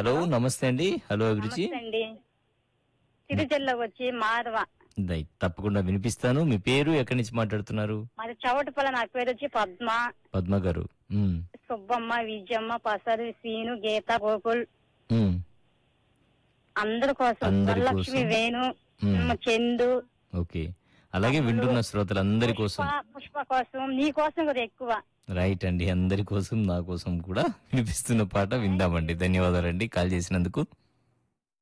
Hello నమస్తే అండి hello అభిరుచి నమస్తే అండి సిరిచెల్లోకి వచ్చి మాధవ దై, తప్పకుండా వినిపిస్తాను మీ పేరు ఎక్కడి నుంచి మాట్లాడుతున్నారు మరి చవటపల్ల నా పేరు వచ్చి పద్మ పద్మ గారు ఉమ్, సుబ్బమ్మ విజయమ్మ పసరు సీను గీత గోకుల్ ఉమ్, అందరి కోసం అందరి వరలక్ష్మి కోసం. వేణు మ్మ్. మ్మ్, చందు ఓకే అలాగే వింటున్న శ్రోతలందరి కోసం పుష్ప పుష్ప కోసం నీ కోసం కూడా ఎక్కువ రైట్ అండి అందరి కోసం నా కోసం కూడా వినిపిస్తున్న పాట విందామండి ధన్యవాదాలండి కాల్ చేసినందుకు